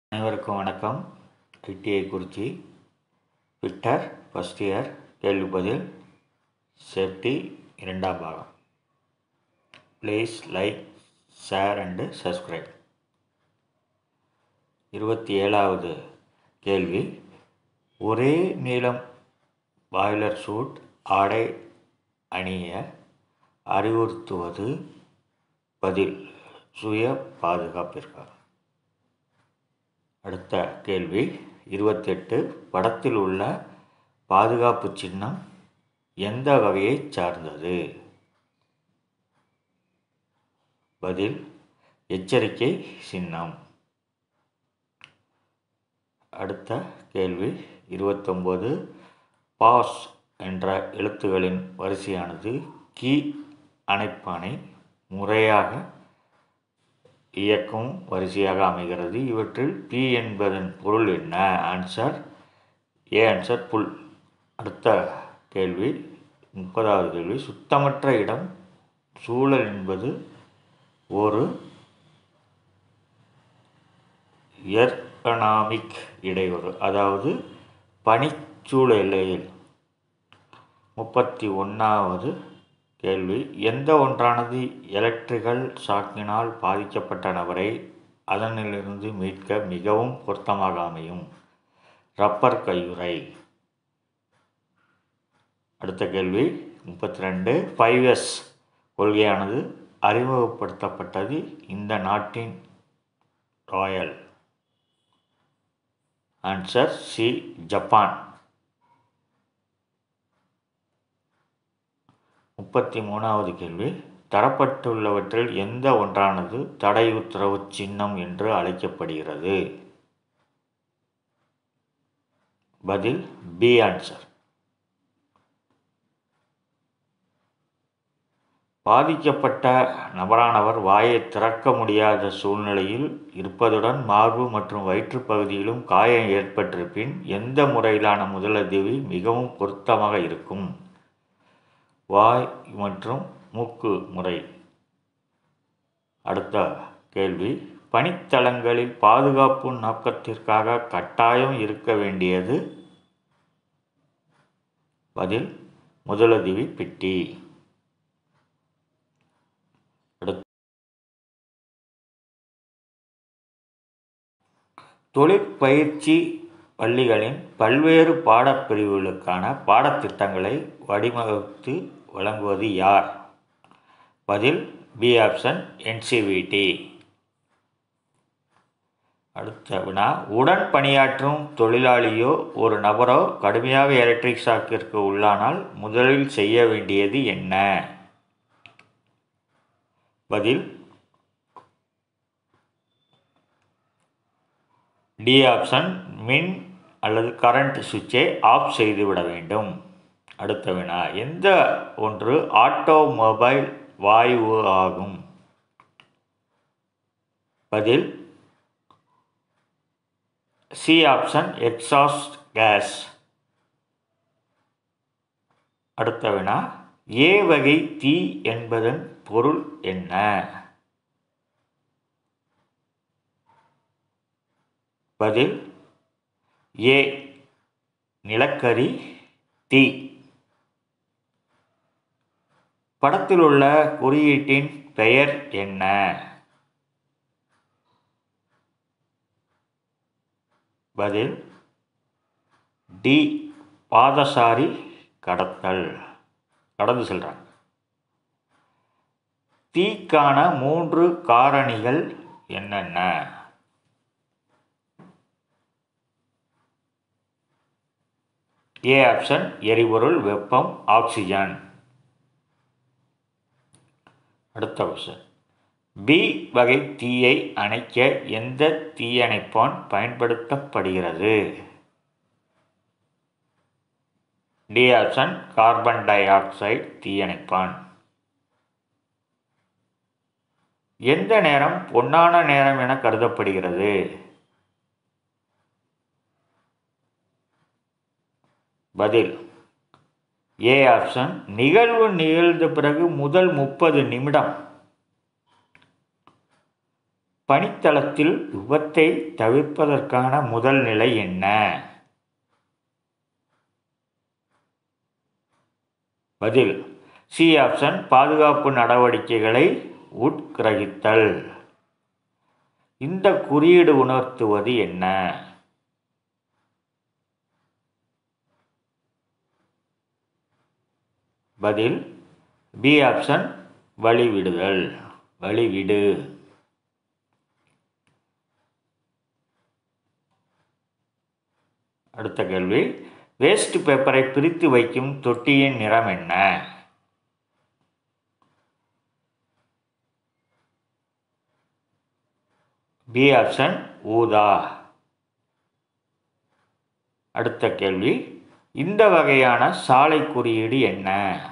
அனைவருக்கும் வணக்கம் ITI Kurichi Victor first year கேள்வி பதில் சேஃப்டி இரண்டாம் பாகம் please like share and subscribe இருபத்தி ஏழாவது கேள்வி ஒரே நீளம் பாய்லர் சூட் ஆடை அணிய அறிவுறுத்துவது பதில் சுய பாதுகாப்பிற்காக அடுத்த கேள்வி இருபத்தெட்டு படத்தில் உள்ள பாதுகாப்பு சின்னம் எந்த வகையைச் சார்ந்தது பதில் எச்சரிக்கை சின்னம் அடுத்த கேள்வி இருபத்தொம்போது பாஸ் என்ற எழுத்துகளின் வரிசையானது கீ அணைப்பானை முறையாக இயக்கும் வரிசையாக அமைகிறது இவற்றில் பி என்பதன் பொருள் என்ன ஆன்சர் ஏ ஆன்சர் புல் அடுத்த கேள்வி முப்பதாவது கேள்வி சுத்தமற்ற இடம் சூழல் என்பது ஒரு எர்கனாமிக் இடையூறு அதாவது பணிச்சூழலில் முப்பத்தி ஒன்றாவது கேள்வி எந்த ஒன்றானது எலக்ட்ரிக்கல் ஷாக்கினால் பாதிக்கப்பட்ட நபரை அதனிலிருந்து மீட்க மிகவும் பொருத்தமாக அமையும் ரப்பர் கையுறை அடுத்த கேள்வி முப்பத்தி ரெண்டு ஃபைவ் எஸ் கொள்கையானது அறிமுகப்படுத்தப்பட்டது இந்த நாட்டின் ராயல் ஆன்சர் சி ஜப்பான் முப்பத்தி மூணாவது கேள்வி தரப்பட்டுள்ளவற்றில் எந்த ஒன்றானது தடை உத்தரவு சின்னம் என்று அழைக்கப்படுகிறது பதில் பி ஆன்சர் பாதிக்கப்பட்ட நபரானவர் வாயை திறக்க முடியாத சூழ்நிலையில் இருப்பதுடன் மார்பு மற்றும் வயிற்றுப் பகுதியிலும் காயம் ஏற்பட்டிருப்பின் எந்த முறையிலான முதலுதவி மிகவும் பொருத்தமாக இருக்கும் வாய் மற்றும் மூக்கு முறை அடுத்த கேள்வி பணித்தளங்களில் பாதுகாப்பு நோக்கத்திற்காக கட்டாயம் இருக்க வேண்டியது பதில் முதலுதவி பெட்டி தொழிற்பயிற்சி பள்ளிகளின் பல்வேறு பாடப்பிரிவுகளுக்கான பாடத்திட்டங்களை வடிவமைத்து வழங்குவது யார் பதில் பி ஆப்ஷன் என்சிவிடி அடுத்த வினா உடன் பணியாற்றும் தொழிலாளியோ ஒரு நபரோ கடுமையாக எலக்ட்ரிக் ஷாக்கிற்கு உள்ளானால் முதலில் செய்ய வேண்டியது என்ன பதில் டி ஆப்ஷன் மின் அல்லது கரண்ட் சுவிட்சை ஆஃப் செய்துவிட வேண்டும் அடுத்த வினா எந்த ஒன்று ஆட்டோமொபைல் வாயு ஆகும் பதில் சி ஆப்ஷன் எக்ஸாஸ்ட் கேஸ் அடுத்த வினா ஏ வகை தீ என்பதன் பொருள் என்ன பதில் ஏ நிலக்கரி தீ படத்தில் உள்ள குறியீட்டின் பெயர் என்ன பதில் டி பாதசாரி கடத்தல் கடந்து செல்றாங்க தீக்கான மூன்று காரணிகள் என்னென்ன ஏ ஆப்ஷன் எரிபொருள் வெப்பம் ஆக்சிஜன் அடுத்த ஆப்ஷன் பி வகை தீயை அணைக்க எந்த தீயணைப்பான் பயன்படுத்தப்படுகிறது D option carbon dioxide தீயணைப்பான் எந்த நேரம் பொன்னான நேரம் என கருதப்படுகிறது பதில் ஏ ஆப்ஷன் நிகழ்வு நிகழ்ந்த பிறகு முதல் முப்பது நிமிடம் பணித்தளத்தில் விபத்தை தவிர்ப்பதற்கான முதல் நிலை என்ன பதில் சி ஆப்ஷன் பாதுகாப்பு நடவடிக்கைகளை உட்கிரகித்தல் இந்த குறியீடு உணர்த்துவது என்ன பதில் பி ஆப்ஷன் வழிவிடுதல் வழிவிடு அடுத்த கேள்வி வேஸ்ட் பேப்பரை பிரித்து வைக்கும் தொட்டியின் நிறம் என்ன பி ஆப்ஷன் ஊதா அடுத்த கேள்வி இந்த வகையான சாலை குறியீடு என்ன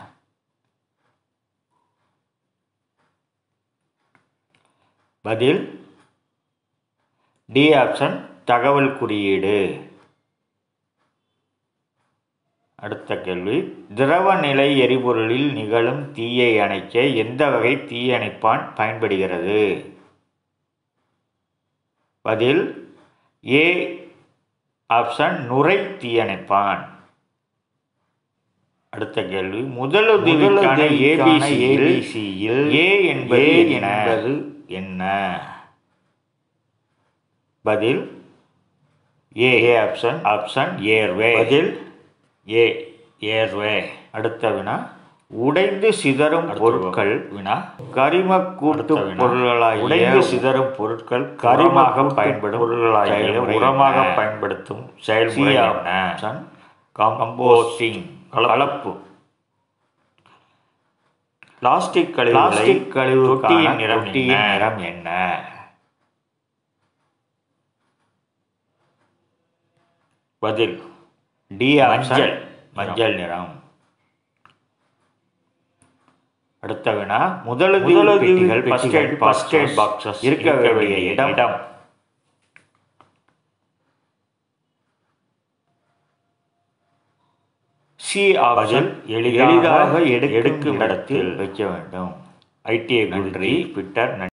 பதில் டி ஆப்ஷன் தகவல் குறியீடு அடுத்த கேள்வி திரவ நிலை எரிபொருளில் நிகழும் தீயை அணைக்க எந்த வகை தீயணைப்பான் பயன்படுகிறது பதில் ஏ ஆப்ஷன் நுரை தீயணைப்பான் அடுத்த கேள்வி முதலுதவிக்கான ஏபிசியில் ஏ என்பது என்பது என்ன பதில் ஏ ஆப்ஷன் ஆப்ஷன் ஏர்வே பதில் ஏ ஏர்வே அடுத்த வினா உடைந்து சிதறும் பொருட்கள் வினா கரிம கூட்டு பொருள்களாக உடைந்து சிதறும் பொருட்கள் கரிமாக பயன்படும் பொருள்களாக உரமாக பயன்படுத்தும் செயல்முறை என்ன கம்போஸ்டிங் கலப்பு பிளாஸ்டிக் கழிவு பிளாஸ்டிக் கழிவு தொட்டியின் நிறம் நிறம் என்ன பதில் டி மஞ்சள் மஞ்சள் நிறம் அடுத்த வினா முதலுதவி பெட்டிகள் first aid first aid boxes இருக்க வேண்டிய இடம் இடம் சி ஆப்ஷன் எளிதாக எடுக்கும் இடத்தில் வைக்க வேண்டும் ஐடிஐ குன்றி ட்விட்டர்